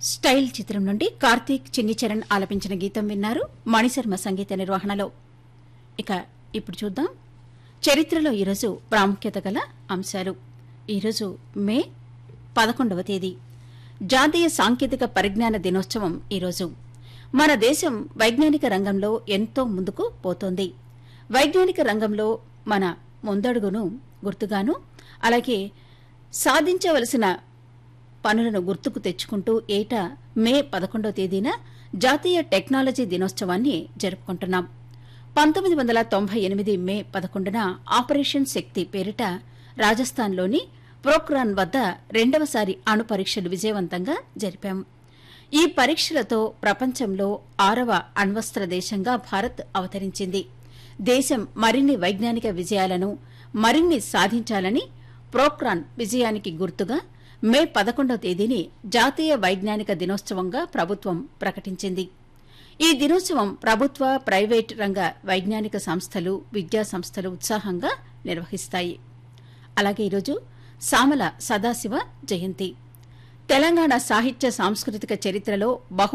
style చిత్రం నుండి కార్తీక్ చిన్ని చరణ్ ఆలపించిన గీతం విన్నారు మణిశర్మ సంగీత నిర్వహణలో ఇక ఇప్పుడు చూద్దాం చరిత్రలో ఈరోజు ప్రాముఖ్యత గల అంశాలు ఈరోజు మే పదకొండవ తేదీ జాతీయ సాంకేతిక పరిజ్ఞాన దినోత్సవం ఈరోజు మన దేశం వైజ్ఞానిక రంగంలో ఎంతో ముందుకు పోతోంది వైజ్ఞానిక రంగంలో మన ముందడుగును గుర్తుగాను అలాగే సాధించవలసిన పనులను గుర్తుకు తెచ్చుకుంటూ ఏటా మే పదకొండవ తేదీన జాతీయ టెక్నాలజీ దినోత్సవాన్ని జరుపుకుంటున్నాం పంతొమ్మిది వందల తొంభై ఎనిమిది మే పదకొండున ఆపరేషన్ శక్తి పేరిట రాజస్థాన్లోని ప్రోక్రాన్ వద్ద రెండవసారి అణు పరీక్షలు విజయవంతంగా జరిపాం ఈ పరీక్షలతో ప్రపంచంలో ఆరవ అణ్వస్త్ర దేశంగా భారత్ అవతరించింది దేశం మరిన్ని వైజ్ఞానిక విజయాలను మరిన్ని సాధించాలని ప్రోక్రాన్ విజయానికి గుర్తుగా మే పదకొండవ తేదీని జాతీయ వైజ్ఞానిక దినోత్సవంగా ప్రభుత్వం ప్రకటించింది ఈ దినోత్సవం ప్రభుత్వ ప్రైవేట్ రంగ వైజ్ఞానిక సంస్థలు విద్యా సంస్థలు ఉత్సాహంగా నిర్వహిస్తాయి అలాగే ఈరోజు సామల సదాశివ జయంతి తెలంగాణ సాహిత్య సాంస్కృతిక చరిత్రలో బహు